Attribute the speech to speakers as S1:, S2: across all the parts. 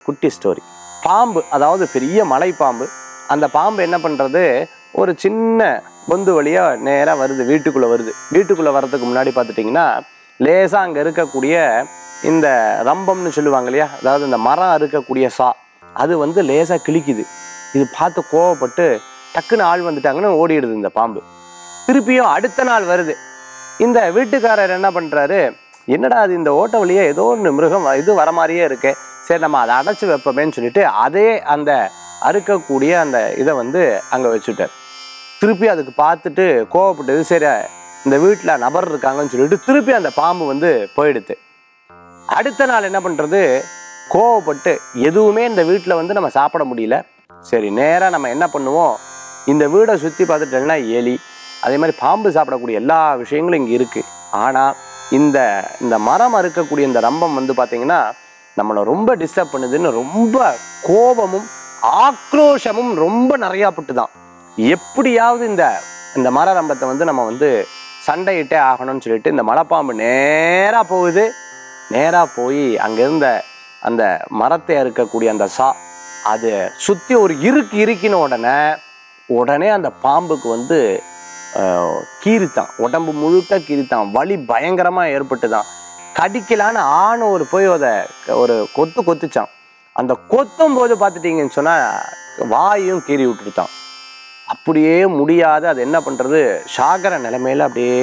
S1: குட்டி ஸ்டோரி பாம்பு அதாவது பெரிய மலை பாம்பு அந்த பாம்பு என்ன பண்ணுறது ஒரு சின்ன பொந்து வழியாக நேராக வருது வீட்டுக்குள்ளே வருது வீட்டுக்குள்ளே வர்றதுக்கு முன்னாடி பார்த்துட்டிங்கன்னா லேசாக அங்கே இருக்கக்கூடிய இந்த ரம்பம்னு சொல்லுவாங்க இல்லையா அதாவது இந்த மரம் அறுக்கக்கூடிய சா அது வந்து லேசாக கிழிக்குது இது பார்த்து கோவப்பட்டு டக்குன்னு ஆள் வந்துட்டாங்கன்னு ஓடிடுது இந்த பாம்பு திருப்பியும் அடுத்த நாள் வருது இந்த வீட்டுக்காரர் என்ன பண்ணுறாரு என்னடா அது இந்த ஓட்ட வழியே ஏதோ ஒன்று மிருகம் இது வர மாதிரியே இருக்கு சரி நம்ம அதை அடைச்சி வைப்போமேன்னு சொல்லிட்டு அதே அந்த அறுக்கக்கூடிய அந்த இதை வந்து அங்கே வச்சுட்டார் திருப்பி அதுக்கு பார்த்துட்டு கோவப்பட்டது சரி இந்த வீட்டில் நபர் இருக்காங்கன்னு சொல்லிட்டு திருப்பி அந்த பாம்பு வந்து போயிடுது அடுத்த நாள் என்ன பண்ணுறது கோவப்பட்டு எதுவுமே இந்த வீட்டில் வந்து நம்ம சாப்பிட முடியல சரி நேராக நம்ம என்ன பண்ணுவோம் இந்த வீடை சுற்றி பார்த்துட்டோம்னா எலி அதே மாதிரி பாம்பு சாப்பிடக்கூடிய எல்லா விஷயங்களும் இங்கே இருக்குது ஆனால் இந்த இந்த மரம் அறுக்கக்கூடிய இந்த ரம்பம் வந்து பார்த்திங்கன்னா நம்மளை ரொம்ப டிஸ்டர்ப் பண்ணுதுன்னு ரொம்ப கோபமும் ஆக்ரோஷமும் ரொம்ப நிறையா பட்டு தான் எப்படியாவது இந்த இந்த மர ரம்பத்தை வந்து நம்ம வந்து சண்டையிட்டே ஆகணும்னு சொல்லிட்டு இந்த மலைப்பாம்பு நேராக போகுது நேராக போய் அங்கே இருந்த அந்த மரத்தை அறுக்கக்கூடிய அந்த சா அது சுற்றி ஒரு இருக்கு இருக்கின உடனே உடனே அந்த பாம்புக்கு வந்து ஆஹ், கீறித்தான் உடம்பு முழுக்க கீறித்தான் வலி பயங்கரமாக ஏற்பட்டுதான் கடிக்கலான்னு ஆண் ஒரு போய் அதை ஒரு கொத்து கொத்துச்சான் அந்த கொத்தும் போது பார்த்துட்டீங்கன்னு சொன்னால் வாயும் கீறி விட்டுட்டான் அப்படியே முடியாத அது என்ன பண்ணுறது சாகர நிலைமையில அப்படியே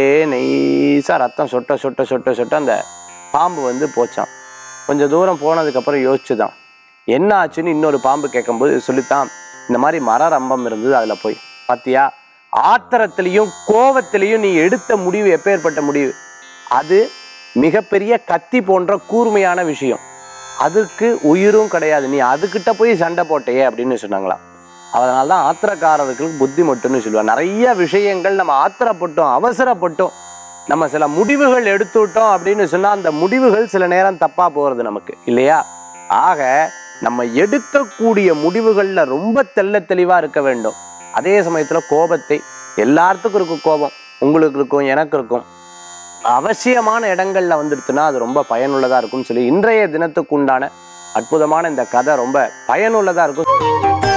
S1: நெய்ஸாக ரத்தம் சொட்ட சொட்ட சொட்ட சொட்ட அந்த பாம்பு வந்து போச்சான் கொஞ்சம் தூரம் போனதுக்கப்புறம் யோசிச்சு தான் என்ன ஆச்சுன்னு இன்னொரு பாம்பு கேட்கும்போது சொல்லித்தான் இந்த மாதிரி மர ரம்பம் இருந்தது அதில் போய் பாத்தியா ஆத்திரத்திலையும் கோவத்திலையும் நீ எடுத்த முடிவு எப்பேற்பட்ட முடிவு அது மிகப்பெரிய கத்தி போன்ற கூர்மையான விஷயம் அதுக்கு உயிரும் கிடையாது நீ அதுகிட்ட போய் சண்டை போட்டையே அப்படின்னு சொன்னாங்களாம் அதனால தான் ஆத்திரக்காரர்களுக்கு புத்தி மட்டும்னு சொல்லுவாங்க நிறைய விஷயங்கள் நம்ம ஆத்திரப்பட்டோம் அவசரப்பட்டோம் நம்ம சில முடிவுகள் எடுத்துட்டோம் அப்படின்னு சொன்னால் அந்த முடிவுகள் சில நேரம் தப்பாக போகிறது நமக்கு இல்லையா ஆக நம்ம எடுக்கக்கூடிய முடிவுகளில் ரொம்ப தெள்ள தெளிவாக இருக்க வேண்டும் அதே சமயத்தில் கோபத்தை எல்லாத்துக்கும் இருக்கும் கோபம் உங்களுக்கு இருக்கும் எனக்கு இருக்கும் அவசியமான இடங்கள்ல வந்துடுச்சுன்னா அது ரொம்ப பயனுள்ளதாக இருக்கும்னு சொல்லி இன்றைய தினத்துக்கு உண்டான அற்புதமான இந்த கதை ரொம்ப பயனுள்ளதாக இருக்கும்